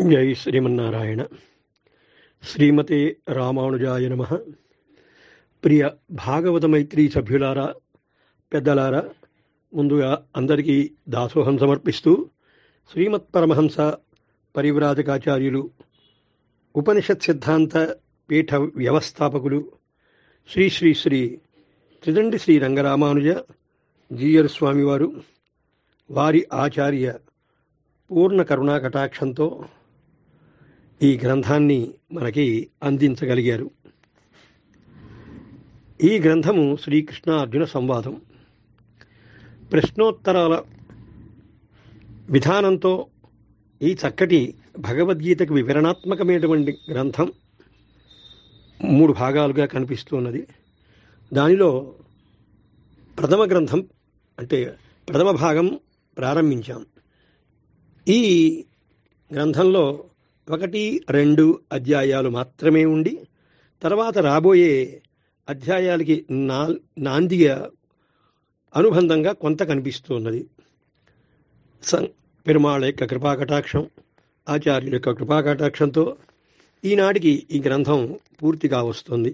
జై శ్రీమన్నారాయణ శ్రీమతే రామానుజాయ నమ ప్రియ భాగవత మైత్రి సభ్యులారా పెద్దలారా ముందుగా అందరికీ దాసోహం సమర్పిస్తూ శ్రీమత్ పరమహంస పరివ్రాజకాచార్యులు ఉపనిషత్ సిద్ధాంత పీఠ వ్యవస్థాపకులు శ్రీ శ్రీ శ్రీ త్రిదండి శ్రీ రంగరామానుజ జీయర్ స్వామివారు వారి ఆచార్య పూర్ణ కరుణా కటాక్షంతో ఈ గ్రంథాన్ని మనకి అందించగలిగారు ఈ గ్రంథము శ్రీకృష్ణ అర్జున సంవాదం ప్రశ్నోత్తరాల విధానంతో ఈ చక్కటి భగవద్గీతకు వివరణాత్మకమైనటువంటి గ్రంథం మూడు భాగాలుగా కనిపిస్తున్నది దానిలో ప్రథమ గ్రంథం అంటే ప్రథమ భాగం ప్రారంభించాం ఈ గ్రంథంలో ఒకటి రెండు అధ్యాయాలు మాత్రమే ఉండి తర్వాత రాబోయే అధ్యాయాలకి నా నాందిగా అనుబంధంగా కొంత కనిపిస్తున్నది సం పెరుమాళ యొక్క కృపాకటాక్షం ఆచార్యుల యొక్క కృపాకటాక్షంతో ఈనాటికి ఈ గ్రంథం పూర్తిగా వస్తుంది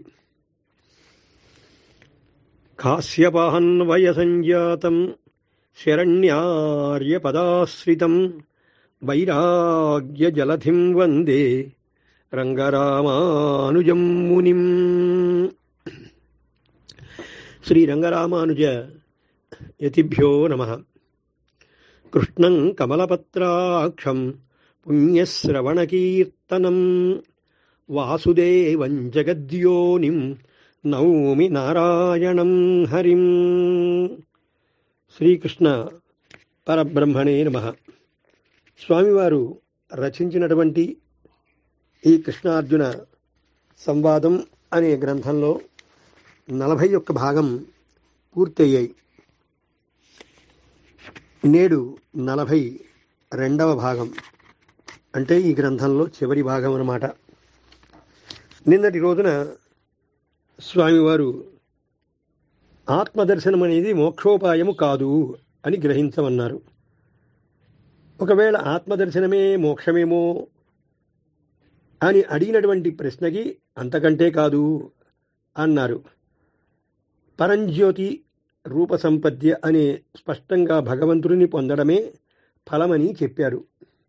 కాశ్యపాహన్వయ సంజాతం శరణ్యార్యపదాశ్రితం వైరాగ్యజలధిం వందే రంగరామానుజం మునిం శ్రీరంగరామానుజ యతిభ్యో నమ కృష్ణం కమలపత్రాక్షం పుణ్యశ్రవణకీర్తనం వాసుదేవం జగద్యోనిం నౌమి నారాయణం హరిం శ్రీకృష్ణ పరబ్రహ్మణే నమ స్వామివారు రచించినటువంటి ఈ కృష్ణార్జున సంవాదం అనే గ్రంథంలో నలభై ఒక్క భాగం పూర్తయ్యాయి నేడు నలభై రెండవ భాగం అంటే ఈ గ్రంథంలో చివరి భాగం అన్నమాట నిన్నటి రోజున స్వామివారు ఆత్మదర్శనం అనేది మోక్షోపాయము కాదు అని గ్రహించమన్నారు ఒకవేళ ఆత్మదర్శనమే మోక్షమేమో అని అడిగినటువంటి ప్రశ్నకి అంతకంటే కాదు అన్నారు పరంజ్యోతి రూప సంపద్య అనే స్పష్టంగా భగవంతుడిని పొందడమే ఫలమని చెప్పారు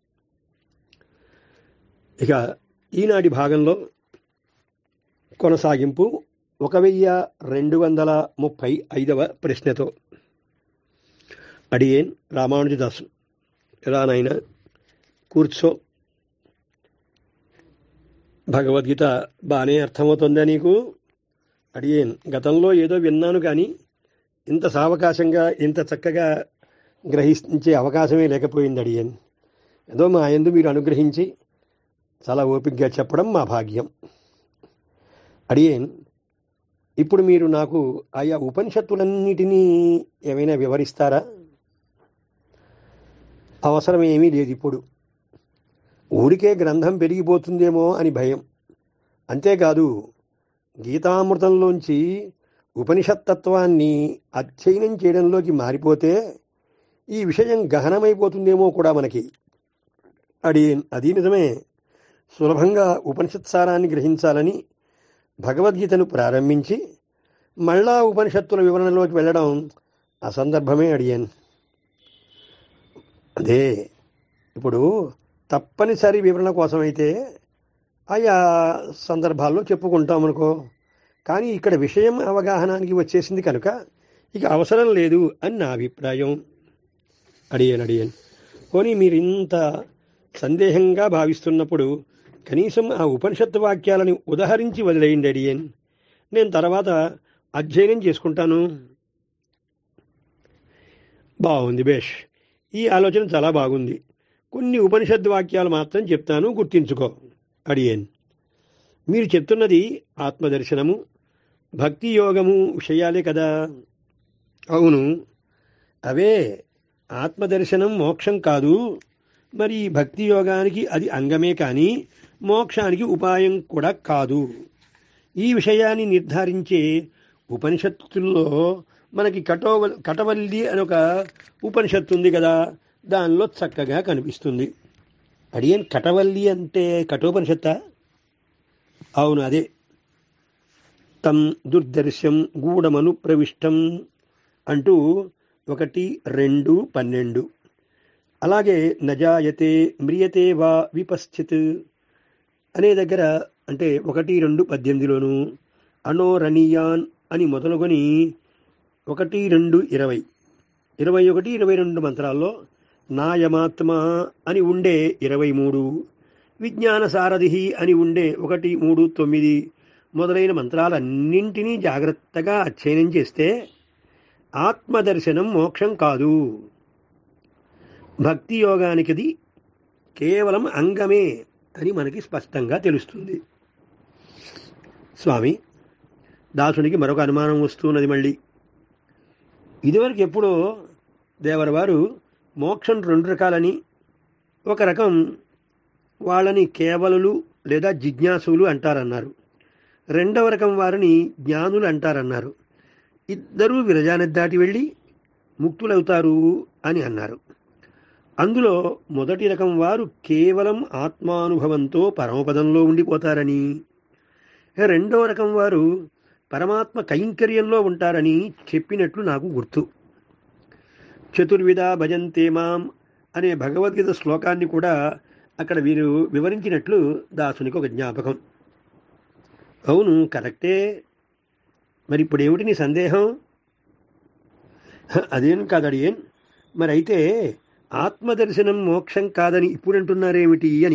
ఇక ఈనాటి భాగంలో కొనసాగింపు ఒక వెయ్యి రెండు వందల ముప్పై ఐదవ ప్రశ్నతో అడియేన్ రామానుజదాసు ఎలా నాయన కూర్చో భగవద్గీత బాగానే అర్థమవుతుందా నీకు అడియేన్ గతంలో ఏదో విన్నాను కానీ ఇంత సావకాశంగా ఇంత చక్కగా గ్రహించే అవకాశమే లేకపోయింది అడియేన్ ఏదో మా ఎందు మీరు అనుగ్రహించి చాలా ఓపికగా చెప్పడం మా భాగ్యం అడియేన్ ఇప్పుడు మీరు నాకు ఆయా ఉపనిషత్తులన్నిటినీ ఏమైనా వివరిస్తారా అవసరం ఏమీ లేదు ఇప్పుడు ఊరికే గ్రంథం పెరిగిపోతుందేమో అని భయం అంతేకాదు గీతామృతంలోంచి ఉపనిషత్తత్వాన్ని అధ్యయనం చేయడంలోకి మారిపోతే ఈ విషయం గహనమైపోతుందేమో కూడా మనకి అది అది నిజమే సులభంగా ఉపనిషత్సారాన్ని గ్రహించాలని భగవద్గీతను ప్రారంభించి మళ్ళా ఉపనిషత్తుల వివరణలోకి వెళ్ళడం అసందర్భమే అడిగాను అదే ఇప్పుడు తప్పనిసరి వివరణ కోసమైతే ఆయా సందర్భాల్లో చెప్పుకుంటాం అనుకో కానీ ఇక్కడ విషయం అవగాహనానికి వచ్చేసింది కనుక ఇక అవసరం లేదు అని నా అభిప్రాయం అడిగాను అడిగాను పోనీ మీరు ఇంత సందేహంగా భావిస్తున్నప్పుడు కనీసం ఆ ఉపనిషత్తు వాక్యాలను ఉదహరించి వదిలేయండి అడియన్ నేను తర్వాత అధ్యయనం చేసుకుంటాను బాగుంది బేష్ ఈ ఆలోచన చాలా బాగుంది కొన్ని ఉపనిషత్తు వాక్యాలు మాత్రం చెప్తాను గుర్తించుకో అడియన్ మీరు చెప్తున్నది ఆత్మదర్శనము భక్తి యోగము విషయాలే కదా అవును అవే ఆత్మదర్శనం మోక్షం కాదు మరి భక్తి యోగానికి అది అంగమే కానీ మోక్షానికి ఉపాయం కూడా కాదు ఈ విషయాన్ని నిర్ధారించే ఉపనిషత్తుల్లో మనకి కటోవ కటవల్లి అని ఒక ఉపనిషత్తు ఉంది కదా దానిలో చక్కగా కనిపిస్తుంది అడియన్ కటవల్లి అంటే కఠోపనిషత్తా అవును అదే తం దుర్దర్శం గూఢమను ప్రవిష్టం అంటూ ఒకటి రెండు పన్నెండు అలాగే నజాయతే మ్రియతే వా విపశ్చిత్ అనే దగ్గర అంటే ఒకటి రెండు పద్దెనిమిదిలోను అనోరణీయాన్ అని మొదలుకొని ఒకటి రెండు ఇరవై ఇరవై ఒకటి ఇరవై రెండు మంత్రాల్లో నాయమాత్మ అని ఉండే ఇరవై మూడు విజ్ఞాన సారథి అని ఉండే ఒకటి మూడు తొమ్మిది మొదలైన మంత్రాలన్నింటినీ జాగ్రత్తగా అధ్యయనం చేస్తే ఆత్మదర్శనం మోక్షం కాదు భక్తి యోగానికిది కేవలం అంగమే అని మనకి స్పష్టంగా తెలుస్తుంది స్వామి దాసునికి మరొక అనుమానం వస్తున్నది మళ్ళీ ఇదివరకు ఎప్పుడో దేవరి వారు మోక్షం రెండు రకాలని ఒక రకం వాళ్ళని కేవలులు లేదా జిజ్ఞాసులు అంటారన్నారు రెండవ రకం వారిని జ్ఞానులు అంటారన్నారు ఇద్దరూ విరజానది దాటి వెళ్ళి ముక్తులవుతారు అని అన్నారు అందులో మొదటి రకం వారు కేవలం ఆత్మానుభవంతో పరమపదంలో ఉండిపోతారని రెండో రకం వారు పరమాత్మ కైంకర్యంలో ఉంటారని చెప్పినట్లు నాకు గుర్తు చతుర్విధ భజంతే మాం అనే భగవద్గీత శ్లోకాన్ని కూడా అక్కడ వీరు వివరించినట్లు దాసునికి ఒక జ్ఞాపకం అవును కరెక్టే మరి ఇప్పుడు ఏమిటి నీ సందేహం హ, అదేం కాదు అడియన్ మరి అయితే ఆత్మదర్శనం మోక్షం కాదని ఇప్పుడు అంటున్నారేమిటి అని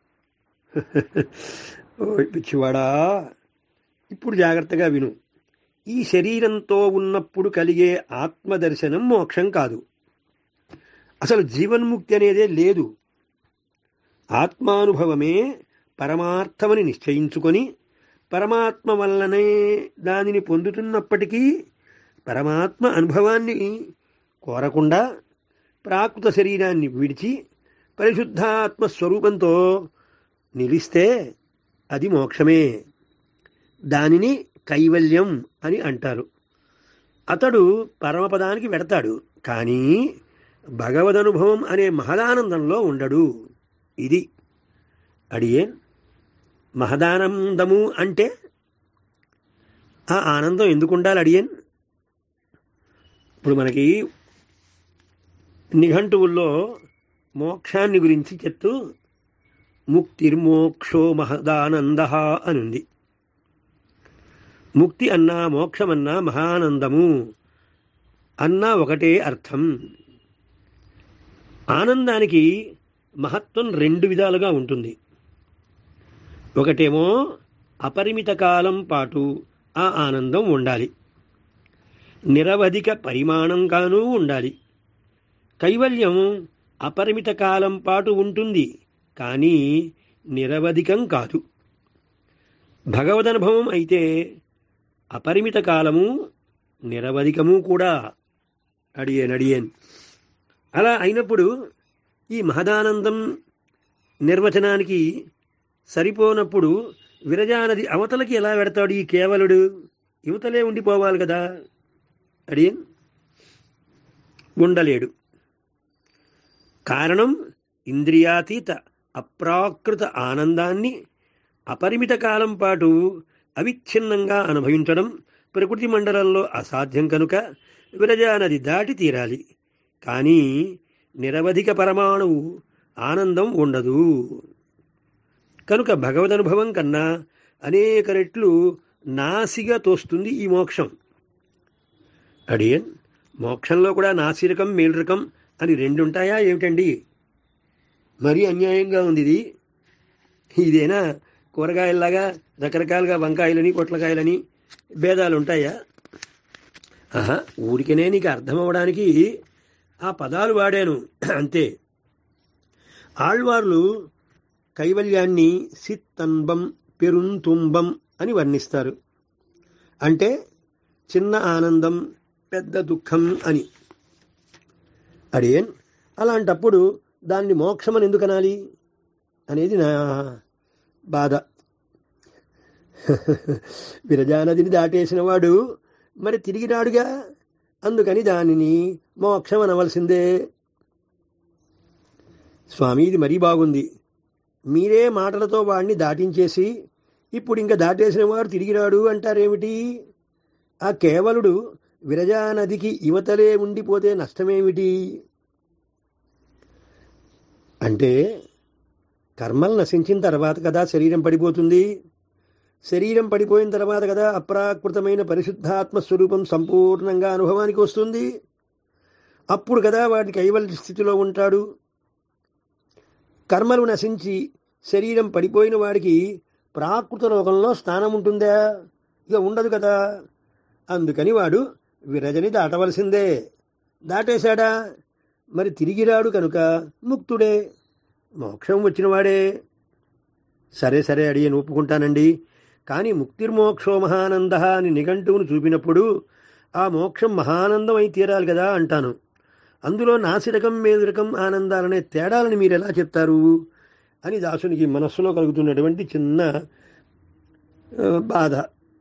ఓ పిచ్చివాడా ఇప్పుడు జాగ్రత్తగా విను ఈ శరీరంతో ఉన్నప్పుడు కలిగే ఆత్మదర్శనం మోక్షం కాదు అసలు జీవన్ముక్తి అనేదే లేదు ఆత్మానుభవమే పరమార్థమని నిశ్చయించుకొని పరమాత్మ వల్లనే దానిని పొందుతున్నప్పటికీ పరమాత్మ అనుభవాన్ని కోరకుండా ప్రాకృత శరీరాన్ని విడిచి పరిశుద్ధాత్మ స్వరూపంతో నిలిస్తే అది మోక్షమే దానిని కైవల్యం అని అంటారు అతడు పరమపదానికి వెడతాడు కానీ భగవదనుభవం అనే మహదానందంలో ఉండడు ఇది అడియేన్ మహదానందము అంటే ఆ ఆనందం ఎందుకు ఉండాలి అడియన్ ఇప్పుడు మనకి నిఘంటువుల్లో మోక్షాన్ని గురించి చెప్తూ ముక్తిర్మోక్షో మహదానంద అని ఉంది ముక్తి అన్నా మోక్షమన్నా మహానందము అన్నా ఒకటే అర్థం ఆనందానికి మహత్వం రెండు విధాలుగా ఉంటుంది ఒకటేమో అపరిమిత కాలం పాటు ఆ ఆనందం ఉండాలి నిరవధిక పరిమాణంగానూ ఉండాలి కైవల్యం అపరిమిత కాలం పాటు ఉంటుంది కానీ నిరవధికం కాదు భగవదనుభవం అయితే అపరిమిత కాలము నిరవధికము కూడా అడియన్ అడియన్ అలా అయినప్పుడు ఈ మహదానందం నిర్వచనానికి సరిపోనప్పుడు విరజానది అవతలకి ఎలా పెడతాడు ఈ కేవలుడు యువతలే ఉండిపోవాలి కదా అడియన్ ఉండలేడు కారణం ఇంద్రియాతీత అప్రాకృత ఆనందాన్ని అపరిమిత కాలం పాటు అవిచ్ఛిన్నంగా అనుభవించడం ప్రకృతి మండలంలో అసాధ్యం కనుక విరజానది దాటి తీరాలి కానీ నిరవధిక పరమాణువు ఆనందం ఉండదు కనుక భగవదనుభవం కన్నా అనేక రెట్లు నాసిగా తోస్తుంది ఈ మోక్షం అడియన్ మోక్షంలో కూడా నాసిరకం మేలురకం అని రెండు ఉంటాయా ఏమిటండి మరీ అన్యాయంగా ఉంది ఇది ఇదేనా కూరగాయల్లాగా రకరకాలుగా వంకాయలని పొట్లకాయలని భేదాలు ఉంటాయా ఆహా ఊరికనే నీకు అర్థం అవ్వడానికి ఆ పదాలు వాడాను అంతే ఆళ్వార్లు కైవల్యాన్ని సిత్తన్బం పెరుంతుంబం అని వర్ణిస్తారు అంటే చిన్న ఆనందం పెద్ద దుఃఖం అని అడియన్ అలాంటప్పుడు దాన్ని మోక్షమని ఎందుకు అనాలి అనేది నా బాధ విరజానదిని దాటేసిన వాడు మరి తిరిగి రాడుగా అందుకని దానిని మోక్షం అనవలసిందే స్వామి ఇది మరీ బాగుంది మీరే మాటలతో వాడిని దాటించేసి ఇప్పుడు ఇంకా దాటేసిన వాడు తిరిగి రాడు అంటారేమిటి ఆ కేవలుడు విరజా నదికి యువతలే ఉండిపోతే నష్టమేమిటి అంటే కర్మలు నశించిన తర్వాత కదా శరీరం పడిపోతుంది శరీరం పడిపోయిన తర్వాత కదా అప్రాకృతమైన పరిశుద్ధాత్మ స్వరూపం సంపూర్ణంగా అనుభవానికి వస్తుంది అప్పుడు కదా వాడి కైవల్య స్థితిలో ఉంటాడు కర్మలు నశించి శరీరం పడిపోయిన వాడికి ప్రాకృత లోకంలో స్థానం ఉంటుందా ఇక ఉండదు కదా అందుకని వాడు విరజని దాటవలసిందే దాటేశాడా మరి తిరిగి రాడు కనుక ముక్తుడే మోక్షం వచ్చినవాడే సరే సరే అడిగి ఒప్పుకుంటానండి కానీ ముక్తిర్మోక్షో మహానంద అని నిఘంటువును చూపినప్పుడు ఆ మోక్షం మహానందం అయి తీరాలి కదా అంటాను అందులో నాసిరకం మేదురకం ఆనందాలనే తేడాలని మీరు ఎలా చెప్తారు అని దాసునికి మనస్సులో కలుగుతున్నటువంటి చిన్న ఆ, బాధ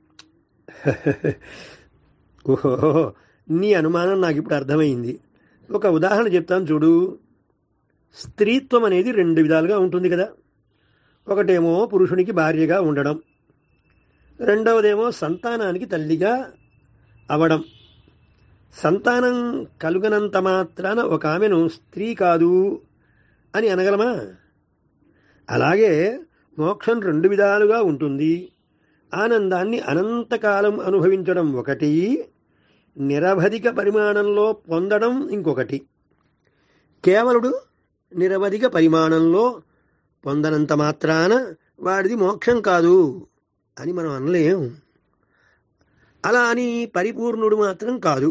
ఓహో నీ అనుమానం నాకు ఇప్పుడు అర్థమైంది ఒక ఉదాహరణ చెప్తాను చూడు స్త్రీత్వం అనేది రెండు విధాలుగా ఉంటుంది కదా ఒకటేమో పురుషునికి భార్యగా ఉండడం రెండవదేమో సంతానానికి తల్లిగా అవడం సంతానం కలుగనంత మాత్రాన ఒక ఆమెను స్త్రీ కాదు అని అనగలమా అలాగే మోక్షం రెండు విధాలుగా ఉంటుంది ఆనందాన్ని అనంతకాలం అనుభవించడం ఒకటి నిరవధిక పరిమాణంలో పొందడం ఇంకొకటి కేవలుడు నిరవధిక పరిమాణంలో పొందనంత మాత్రాన వాడిది మోక్షం కాదు అని మనం అనలేం అలా అని పరిపూర్ణుడు మాత్రం కాదు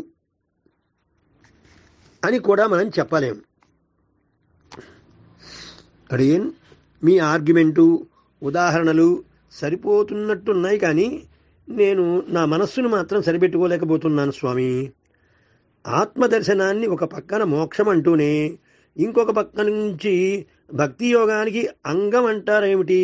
అని కూడా మనం చెప్పలేం అడియన్ మీ ఆర్గ్యుమెంటు ఉదాహరణలు సరిపోతున్నట్టున్నాయి కానీ నేను నా మనస్సును మాత్రం సరిపెట్టుకోలేకపోతున్నాను స్వామి ఆత్మదర్శనాన్ని ఒక పక్కన మోక్షం అంటూనే ఇంకొక పక్క నుంచి భక్తి యోగానికి అంగం అంటారేమిటి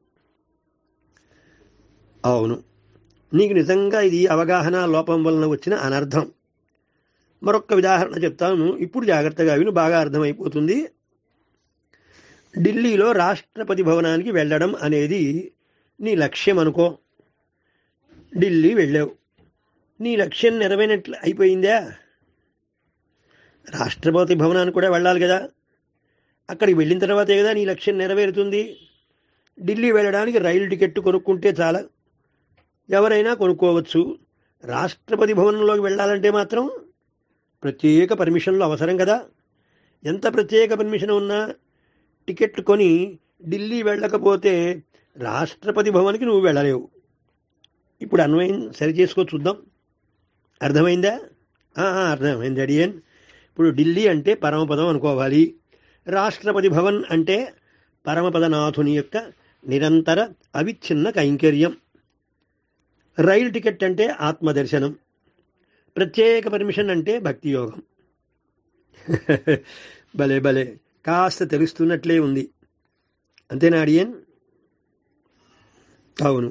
అవును నీకు నిజంగా ఇది అవగాహన లోపం వలన వచ్చిన అనర్థం మరొక్క ఉదాహరణ చెప్తాను ఇప్పుడు జాగ్రత్తగా విను బాగా అర్థమైపోతుంది ఢిల్లీలో రాష్ట్రపతి భవనానికి వెళ్ళడం అనేది నీ లక్ష్యం అనుకో ఢిల్లీ వెళ్ళావు నీ లక్ష్యం నెరవేరినట్లు అయిపోయిందా రాష్ట్రపతి భవనానికి కూడా వెళ్ళాలి కదా అక్కడికి వెళ్ళిన తర్వాతే కదా నీ లక్ష్యం నెరవేరుతుంది ఢిల్లీ వెళ్ళడానికి రైలు టికెట్ కొనుక్కుంటే చాలా ఎవరైనా కొనుక్కోవచ్చు రాష్ట్రపతి భవనంలోకి వెళ్ళాలంటే మాత్రం ప్రత్యేక పర్మిషన్లు అవసరం కదా ఎంత ప్రత్యేక పర్మిషన్ ఉన్నా టికెట్ కొని ఢిల్లీ వెళ్ళకపోతే రాష్ట్రపతి భవన్కి నువ్వు వెళ్ళలేవు ఇప్పుడు అన్వయం సరి చేసుకో చూద్దాం అర్థమైందా ఆ, ఆ, అర్థమైంది అడియన్ ఇప్పుడు ఢిల్లీ అంటే పరమపదం అనుకోవాలి రాష్ట్రపతి భవన్ అంటే పరమపదనాథుని యొక్క నిరంతర అవిచ్ఛిన్న కైంకర్యం రైలు టికెట్ అంటే ఆత్మదర్శనం ప్రత్యేక పర్మిషన్ అంటే భక్తి యోగం భలే భలే కాస్త తెలుస్తున్నట్లే ఉంది అంతేనా అడియన్ అవును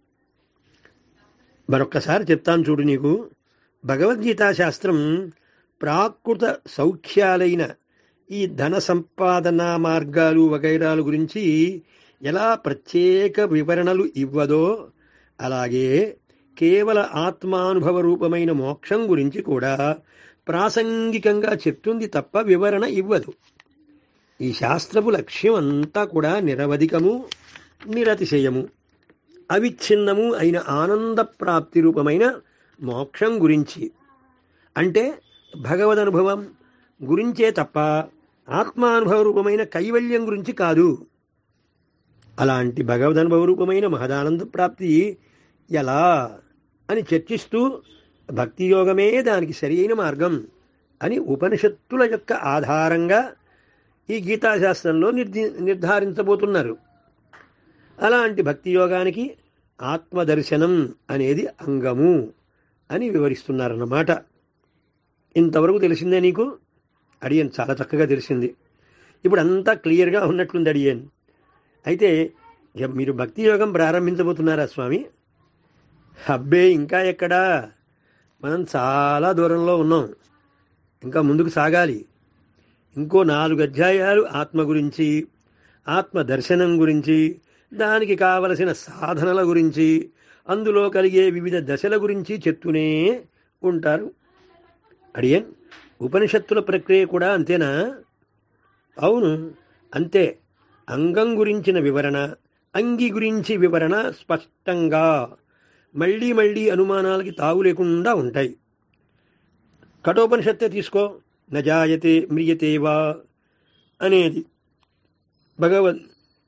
మరొక్కసారి చెప్తాను చూడు నీకు భగవద్గీతా శాస్త్రం ప్రాకృత సౌఖ్యాలైన ఈ ధన సంపాదన మార్గాలు వగైరాలు గురించి ఎలా ప్రత్యేక వివరణలు ఇవ్వదో అలాగే కేవల ఆత్మానుభవ రూపమైన మోక్షం గురించి కూడా ప్రాసంగికంగా చెప్తుంది తప్ప వివరణ ఇవ్వదు ఈ శాస్త్రపు లక్ష్యం అంతా కూడా నిరవధికము నిరతిశయము అవిచ్ఛిన్నము అయిన ఆనంద ప్రాప్తి రూపమైన మోక్షం గురించి అంటే భగవద్ అనుభవం గురించే తప్ప ఆత్మానుభవ రూపమైన కైవల్యం గురించి కాదు అలాంటి భగవద్ అనుభవ రూపమైన మహదానంద ప్రాప్తి ఎలా అని చర్చిస్తూ భక్తి యోగమే దానికి సరి అయిన మార్గం అని ఉపనిషత్తుల యొక్క ఆధారంగా ఈ గీతాశాస్త్రంలో నిర్ధి నిర్ధారించబోతున్నారు అలాంటి భక్తి యోగానికి ఆత్మదర్శనం అనేది అంగము అని వివరిస్తున్నారన్నమాట ఇంతవరకు తెలిసిందే నీకు అడియన్ చాలా చక్కగా తెలిసింది ఇప్పుడు అంతా క్లియర్గా ఉన్నట్లుంది అడియన్ అయితే ఇక మీరు భక్తి యోగం ప్రారంభించబోతున్నారా స్వామి అబ్బే ఇంకా ఎక్కడా మనం చాలా దూరంలో ఉన్నాం ఇంకా ముందుకు సాగాలి ఇంకో నాలుగు అధ్యాయాలు ఆత్మ గురించి ఆత్మ దర్శనం గురించి దానికి కావలసిన సాధనల గురించి అందులో కలిగే వివిధ దశల గురించి చెప్తూనే ఉంటారు అడియన్ ఉపనిషత్తుల ప్రక్రియ కూడా అంతేనా అవును అంతే అంగం గురించిన వివరణ అంగి గురించి వివరణ స్పష్టంగా మళ్ళీ మళ్ళీ అనుమానాలకి తావు లేకుండా ఉంటాయి కఠోపనిషత్తే తీసుకో నజాయతే మ్రియతే వా అనేది భగవద్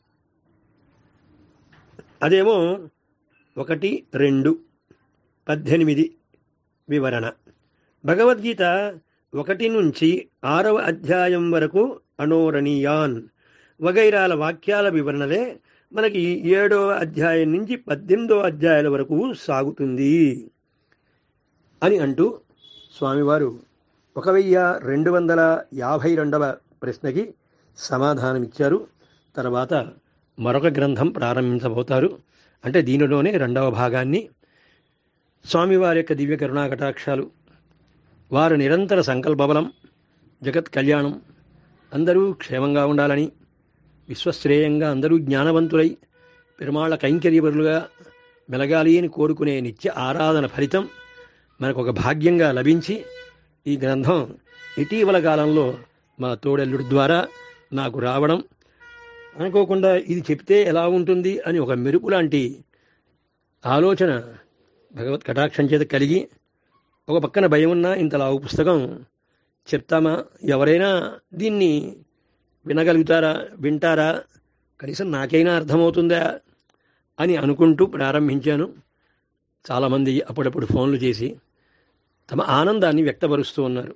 అదేమో ఒకటి రెండు పద్దెనిమిది వివరణ భగవద్గీత ఒకటి నుంచి ఆరవ అధ్యాయం వరకు అనోరణీయాన్ వగైరాల వాక్యాల వివరణలే మనకి ఏడవ అధ్యాయం నుంచి పద్దెనిమిదవ అధ్యాయాల వరకు సాగుతుంది అని అంటూ స్వామివారు ఒక వెయ్యి రెండు వందల యాభై రెండవ ప్రశ్నకి సమాధానమిచ్చారు తర్వాత మరొక గ్రంథం ప్రారంభించబోతారు అంటే దీనిలోనే రెండవ భాగాన్ని స్వామివారి యొక్క దివ్య కరుణా కటాక్షాలు వారు నిరంతర సంకల్పబలం జగత్ కళ్యాణం అందరూ క్షేమంగా ఉండాలని విశ్వశ్రేయంగా అందరూ జ్ఞానవంతులై పెరుమాళ్ళ కైంకర్యపరులుగా మెలగాలి అని కోరుకునే నిత్య ఆరాధన ఫలితం మనకు ఒక భాగ్యంగా లభించి ఈ గ్రంథం ఇటీవల కాలంలో మా తోడెల్లుడి ద్వారా నాకు రావడం అనుకోకుండా ఇది చెప్తే ఎలా ఉంటుంది అని ఒక మెరుపు లాంటి ఆలోచన భగవత్ కటాక్షం చేత కలిగి ఒక పక్కన భయం ఉన్నా ఇంతలా పుస్తకం చెప్తామా ఎవరైనా దీన్ని వినగలుగుతారా వింటారా కనీసం నాకైనా అర్థమవుతుందా అని అనుకుంటూ ప్రారంభించాను చాలామంది అప్పుడప్పుడు ఫోన్లు చేసి తమ ఆనందాన్ని వ్యక్తపరుస్తూ ఉన్నారు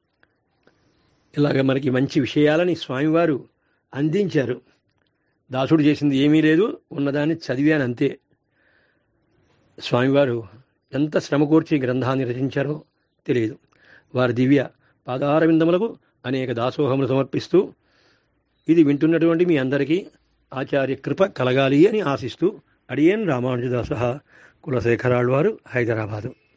ఇలాగ మనకి మంచి విషయాలని స్వామివారు అందించారు దాసుడు చేసింది ఏమీ లేదు ఉన్నదాన్ని చదివాను అంతే స్వామివారు ఎంత శ్రమ కూర్చి గ్రంథాన్ని రచించారో తెలియదు వారి దివ్య పాదారవిందములకు అనేక దాసోహములు సమర్పిస్తూ ఇది వింటున్నటువంటి మీ అందరికీ ఆచార్య కృప కలగాలి అని ఆశిస్తూ అడియన్ రామానుజదాస కులశేఖరాళ్ళు వారు హైదరాబాదు